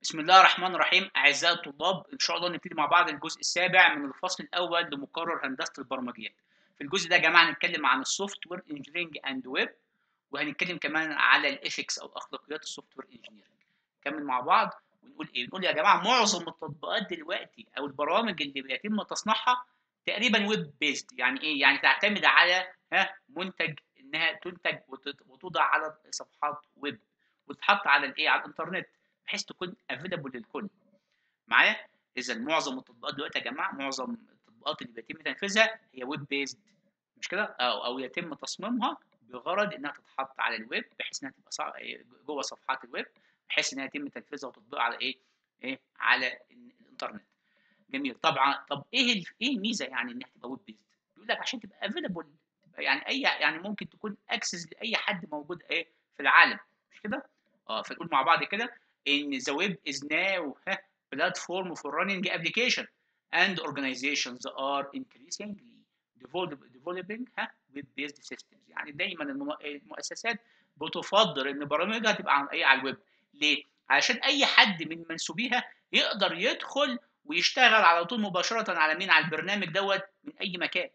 بسم الله الرحمن الرحيم اعزائي الطلاب ان شاء الله نبتدي مع بعض الجزء السابع من الفصل الاول لمقرر هندسه البرمجيات في الجزء ده يا جماعه هنتكلم عن السوفت وير انجينيرنج اند ويب وهنتكلم كمان على الايثكس او اخلاقيات السوفت وير انجينيرنج نكمل مع بعض ونقول ايه نقول يا جماعه معظم التطبيقات دلوقتي او البرامج اللي بيتم تصنيعها تقريبا ويب بيست يعني ايه يعني تعتمد على ها منتج انها تنتج وتوضع على صفحات ويب وتتحط على الايه على الانترنت بحيث تكون افيلابل للكل معايا اذا معظم التطبيقات دلوقتي يا جماعه معظم التطبيقات اللي بيتم تنفيذها هي ويب بيزد مش كده او او يتم تصميمها بغرض انها تتحط على الويب بحيث انها تبقى صع... جوه صفحات الويب بحيث انها يتم تنفيذها وتطبيقها على ايه ايه على الانترنت جميل طبعا طب ايه ايه الميزه يعني انها تبقى ويب بيزد بيقول لك عشان تبقى افيلابل يعني اي يعني ممكن تكون اكسس لاي حد موجود ايه في العالم مش كده اه فنقول مع بعض كده in the web is now a platform for running application and organizations are increasingly developing web-based systems يعني دايما المؤسسات بتفضل ان برامجها تبقى عن ايه على الويب ليه؟ علشان اي حد من منسوبيها يقدر يدخل ويشتغل على طول مباشره على مين على البرنامج دوت من اي مكان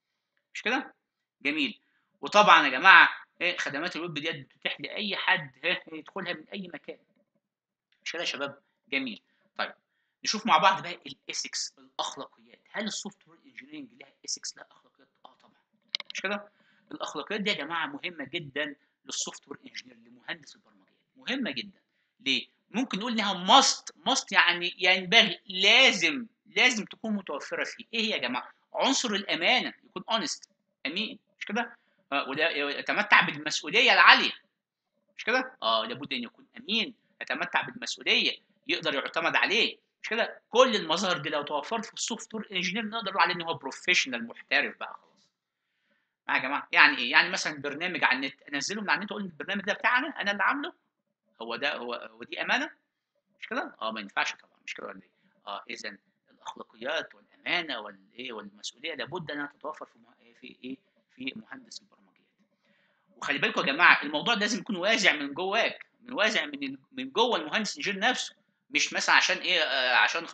مش كده؟ جميل وطبعا يا جماعه ايه خدمات الويب ديت بتتيح لاي حد يدخلها من اي مكان مش كده يا شباب جميل طيب نشوف مع بعض بقى الايثكس الاخلاقيات هل السوفت وير انجينيرنج لها ايثكس لها اخلاقيات اه طبعا مش كده الاخلاقيات دي يا جماعه مهمه جدا للسوفت وير انجينير لمهندس البرمجيات مهمه جدا ليه ممكن نقول انها ماست ماست يعني ينبغي لازم لازم تكون متوفره فيه ايه هي يا جماعه عنصر الامانه يكون اونست امين مش كده آه وده يتمتع بالمسؤوليه العاليه مش كده اه لابد ان يكون امين يتمتع بالمسؤوليه يقدر يعتمد عليه مش كده كل المظاهر دي لو توفرت في السوفت وير انجينير نقدر نقول عليه ان هو بروفيشنال محترف بقى خلاص يا جماعه يعني ايه يعني مثلا برنامج على النت انزله من على النت اقول البرنامج ده بتاعنا انا اللي عامله هو ده هو هو دي امانه مش كده اه ما ينفعش طبعا مش كده ولا ايه اه اذا الاخلاقيات والامانه والايه والمسؤوليه لابد انها تتوفر في مه... في ايه في مهندس البرمجيات وخلي بالكم يا جماعه الموضوع لازم يكون وازع من جواك من وازع من من جوه المهندس انجينير نفسه مش مثلا عشان ايه آه عشان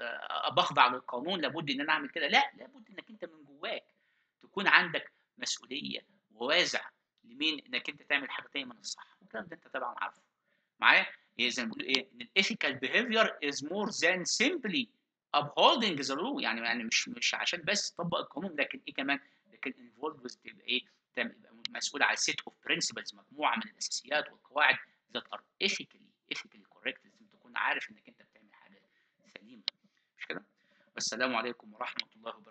آه بخضع للقانون لابد ان انا اعمل كده لا لابد انك انت من جواك تكون عندك مسؤوليه ووازع لمين انك انت تعمل حاجه دايما الصح والكلام ده انت طبعا عارفه معايا إيه زي ما بيقولوا ايه ان الايثيكال بيهيفير از مور ذان سيمبلي upholding the law يعني يعني مش مش عشان بس تطبق القانون لكن ايه كمان لكن involved تبقى ايه تبقى مسؤول على set of principles مجموعه من الاساسيات والقواعد that are ethically ethically correct لازم تكون عارف انك انت بتعمل حاجه سليمه مش كده والسلام عليكم ورحمه الله وبركاته